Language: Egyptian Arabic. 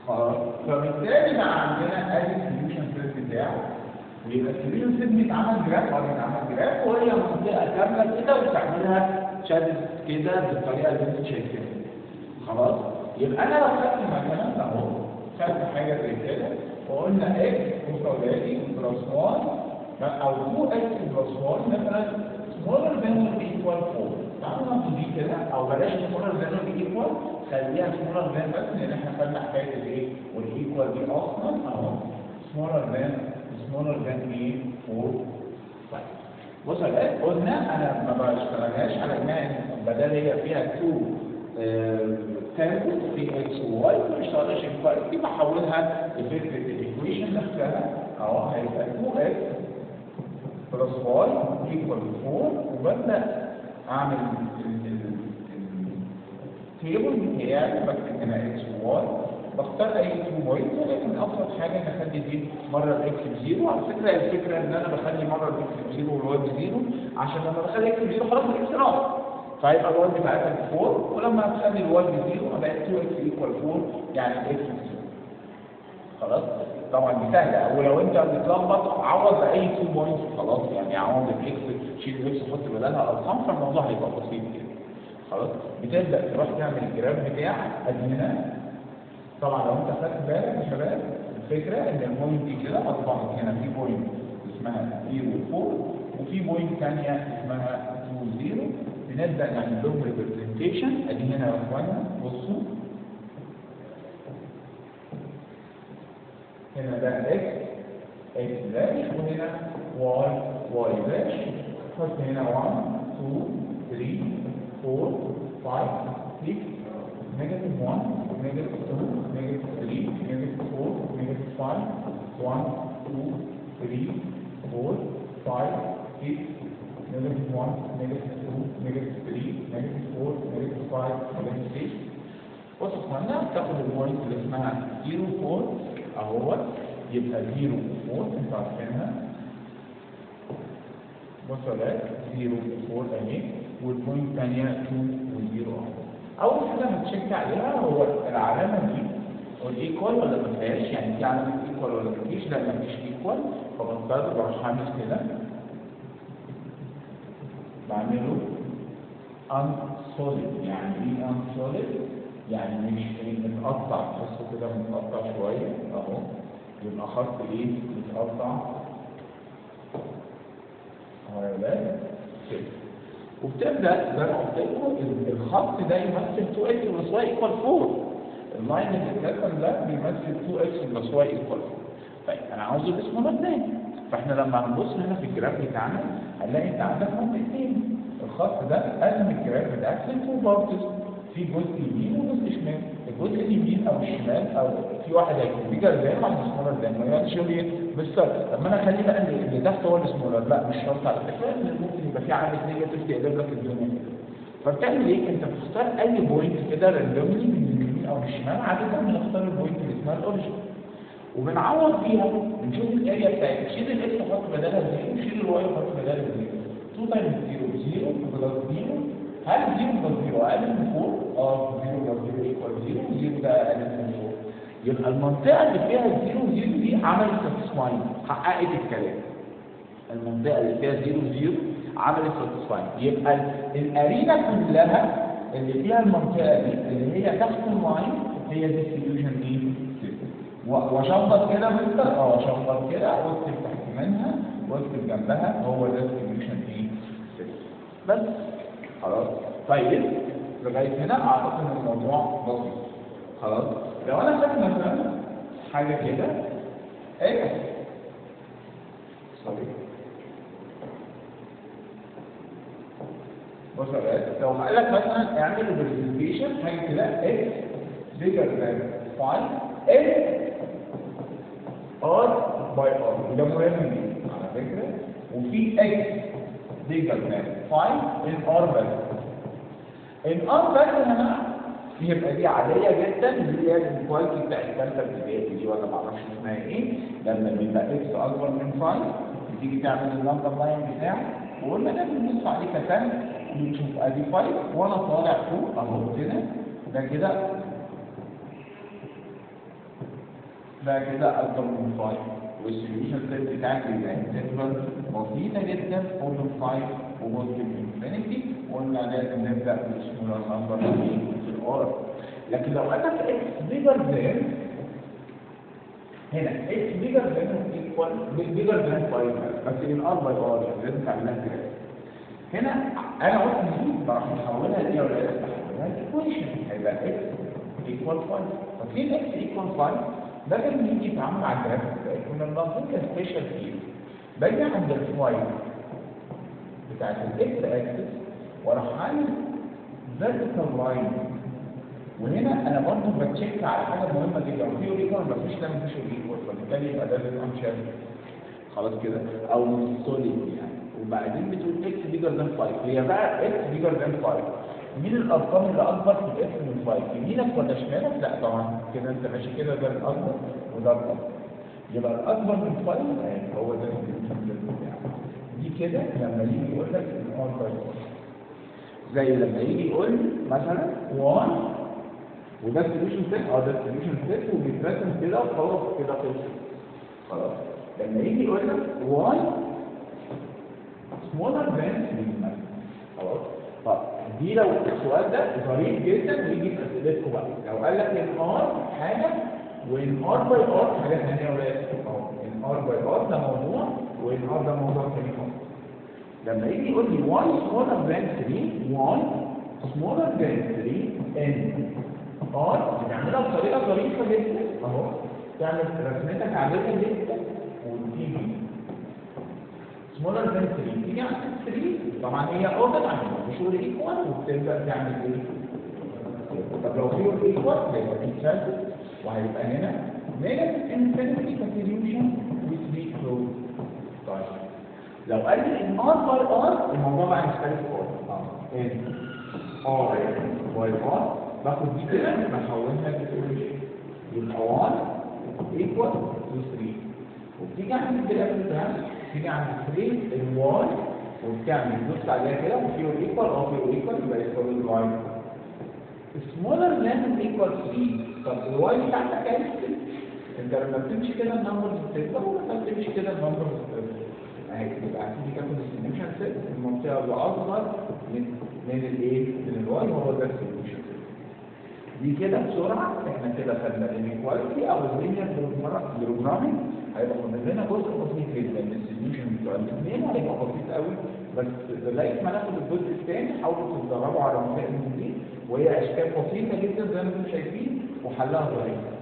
خلاص فبالتالي بقى عندنا ادي السوليوشن سيت بتاعه ويبقى السوليوشن سيت بيتعمل جراف او بيتعمل جراف وهي منطقه كامله كده وتعملها شادد كده بالطريقه اللي انت شايفينها خلاص يبقى انا لو خدت مثلا اهو خدت حاجه زي كده وقلنا اكس مساوي بلس 1 او 2 اكس بلس 1 مثلا smaller than or equal 4 تعالوا ناخد دي كده او بلاش smaller than or equal خليها smaller than بس لان احنا خدنا حكايه الايه والايكوال دي اصلا اهو smaller than smaller than ايه 4 طيب بص يا جماعه قلنا انا ما بشتغلهاش على انها بدل هي فيها 2 تاخد في اكس وواي ما بشتغلش الفرق دي بحولها لفكره الايكويشن نفسها اهو هيبقى 2 اكس بلس واي ايكوال 4 وببدا اعمل التيبل بتاعي بكتب هنا اكس وواي بختار اي 2 بوينت ولكن ابسط حاجه ان اخلي دي مره الاكس بزيرو على فكره الفكره ان انا بخلي مره الاكس بزيرو والواي بزيرو عشان لما بخلي اكس بزيرو خلاص الاكس راح فهيبقى الواي بتاعتها ب 4 ولما هتخلي الواي بزيرو بقت 2 اكس ايكوال 4 يعني الاكس بزيرو خلاص طبعا دي سهله ولو انت بتلخبط عوض باي 2 بوينتس خلاص يعني عوض الاكس شيل الاكس وحط بدلها ارقام فالموضوع هيبقى بسيط كده خلاص بتبدا تروح تعمل الجراف بتاعك ادي هنا طبعا لو انت خدت بالك يا شباب الفكره ان البوينت دي كده اصبحت هنا في بوينت اسمها 0 4 وفي بوينت ثانيه اسمها 2 0 بنبدا نعمل لهم ريبرزنتيشن ادي هنا يا اخوانا بصوا هنا ده اكس اكس داش وهنا واي واي داش حط هنا 1 2 3 4 5 6 نيجاتيف 1 نيجاتيف 2 نيجاتيف 3 نيجاتيف 4 نيجاتيف 5 1 2 3 4 5 6 نيجاتيف 1 نيجاتيف 2 نيجاتيف 3 نيجاتيف 4 نيجاتيف 5 نيجاتيف 6 بص اخوانا تاخد البوينت اللي اسمها 0 4 اهوت يبقى 0 4 انتوا عارفينها بص يا ولاد 0 4 اهي والبوينت الثانيه 2 و0 اهو اول حاجه هتشيك عليها هو العلامه دي والايكوال ولا ما فيهاش يعني في علامه ايكوال ولا ما فيش لا ما فيش ايكوال فبضطر بروح عامل كده بعمله ان سوليد يعني ايه ان سوليد يعني مش متقطع تحسه كده متقطع شويه اهو يبقى خط ايه متقطع اهو يا ولاد كده وبتبدا زي ما قلت لكم الخط ده يمثل 2 اكس بلس واي ايكوال 4 اللاين اللي اتكتب ده بيمثل 2 اكس بلس واي ايكوال 4 طيب انا عاوز الاسم ده تاني فاحنا لما هنبص هنا في الجراف بتاعنا هنلاقي انت عندك منطقتين الخط ده قسم الجراف بتاعك لتو بارتس في جزء يمين وجزء شمال الجزء اليمين او الشمال او في واحد هيكون بيجر زي واحد سمولر زي ما يقعدش يقول لي بالظبط طب ما انا اخليه بقى اللي اللي تحت هو السمولر لا مش شرط على فكره ان ممكن يبقى في عامل نيجاتيف تقلب لك الدنيا كده فبتعمل ايه؟ انت بتختار اي بوينت كده راندوملي من اليمين او من الشمال عاده بنختار البوينت اللي اسمها الاوريجن وبنعوض فيها بنشوف الاريا بتاعتك شيل الاكس وحط بدلها زيرو شيل الواي وحط بدلها زيرو 2 تايمز 0 0 بلس 0 هل 0 بلس 0 اقل من 4؟ اه 0 بلس 0 ايكوال 0 0 ده اقل من 4 يبقى المنطقه اللي فيها 0 0 دي عملت ساتسفاين حققت الكلام المنطقه اللي فيها 0 0 عملت ساتسفاين يبقى الارينا كلها اللي فيها المنطقه دي اللي هي تحت اللاين هي دي السوليوشن ايه؟ واشخبط كده مستر اه اشخبط كده واكتب تحت منها واكتب جنبها هو ده السوليوشن ايه؟ بس خلاص طيب لغايه هنا اعتقد ان الموضوع بسيط خلاص لو انا خدت مثلا حاجه كده اكس سوري بص يا ولاد لو قال لك مثلا اعمل ريبريزنتيشن حاجه كده اكس بيجر ذان 5 اكس ار باي ار وده مهم جدا على فكره وفي اكس بيجر ذان 5 ان ار بس ان ار بس يا جماعه يبقى دي عادية جدا اللي هي الكواليتي بتاع الثالثة ابتدائي دي ولا معرفش اسمها ايه لما بيبقى اكس اكبر من 5 بتيجي تعمل النمبر لاين بتاعك وقلنا لازم نبص عليه كفان ونشوف ادي 5 وانا طالع فوق اهو كده ده كده ده كده اكبر من 5 والسوليوشن سيت بتاعك يبقى انتجرال بسيطه جدا اوبن 5 وبوزيتيف انفينيتي وقلنا لازم نبدا بالسمولر نمبر في الار لكن لو قال لك اكس بيجر ذان هنا اكس بيجر ذان ايكوال بيجر ذان 5 بس الار باي ار لازم تعملها كده هنا انا قلت دي بروح محولها دي ولا لا بحولها ايكويشن هيبقى اكس ايكوال 5 ففين اكس ايكوال 5 ده كان بيجي يتعامل مع الجرافيك ده كنا بناخد سبيشال فيل باجي عند الفايل بتاعت الاكس اكسس واروح عامل فيرتيكال لاين وهنا انا برضه بتشيك على حاجه مهمه جدا لو في اوريكول مفيش ده مفيش اوريكول فبالتالي يبقى ده لازم شارك خلاص كده او سوليد يعني وبعدين بتقول اكس بيجر ذان 5 هي بقى اكس بيجر ذان 5 مين الارقام اللي اكبر في الاكس من 5 يمينك ولا شمالك لا طبعا كده انت ماشي كده ده الاكبر وده الاكبر يبقى الاكبر من 5 هو ده السوليوشن بتاعك دي كده لما يجي يقول لك الار باي زي لما يجي يقول لي مثلا 1 وده السوليوشن سيت اه ده السوليوشن سيت وبيترسم كده وخلاص كده خلص خلاص لما يجي يقول لك 1 smaller than 3 مثلا خلاص طب دي لو السؤال ده ظريف جدا ويجي في اسئلتكم بقى لو قال لك ان ار حاجه وان ار باي ار حاجه ثانيه ولا اهو ان ار باي ار ده موضوع وان ار ده موضوع ثاني خالص لما يجي يقول لي 1 smaller than 3 1 smaller than 3 ان ار بنعملها بطريقه ظريفه جدا اهو تعمل رسمتك عاديه جدا وتيجي سمولر ذان 3 تيجي عند 3 طبعا هي اوضه عن مشهور ايكوال وبتبدا تعمل ايه؟ طب لو في ايكوال هيبقى في تشانس وهيبقى هنا نيجاتيف انفينيتي كونتريبيوشن ويز بي كلوز طيب لو قال لي ان ار باي ار الموضوع بقى هيختلف خالص اه ان ار باي ار باخد دي كده بحولها لسوليوشن يبقى 1 ايكوال تو 3 وبتيجي عند الجراف بتاعك تيجي عند 3 الواي وبتعمل تدوس عليها كده وفي ايكوال او في ايكوال يبقى يساوي الواي سمولر ذان ايكوال 3 طب الواي بتاعتك اهي انت لما بتمشي كده النمبرز بتكبر ولما بتمشي كده النمبرز بتكبر اهي يبقى هتيجي تاخد السوليوشن سيت المنطقه الاصغر من من الايه؟ من الواي هو ده السوليوشن دي كده بسرعه احنا كده خدنا الانيكواليتي او اللينير بروجرامينج هيبقى فاضل لنا جزء بسيط جدا من السوليوشن بتوع الاثنين هيبقى بسيط قوي بس لغايه ما ناخد الجزء الثاني حاولوا تتدربوا على مسائل دي وهي اشكال بسيطه جدا زي ما انتم شايفين وحلها ظريف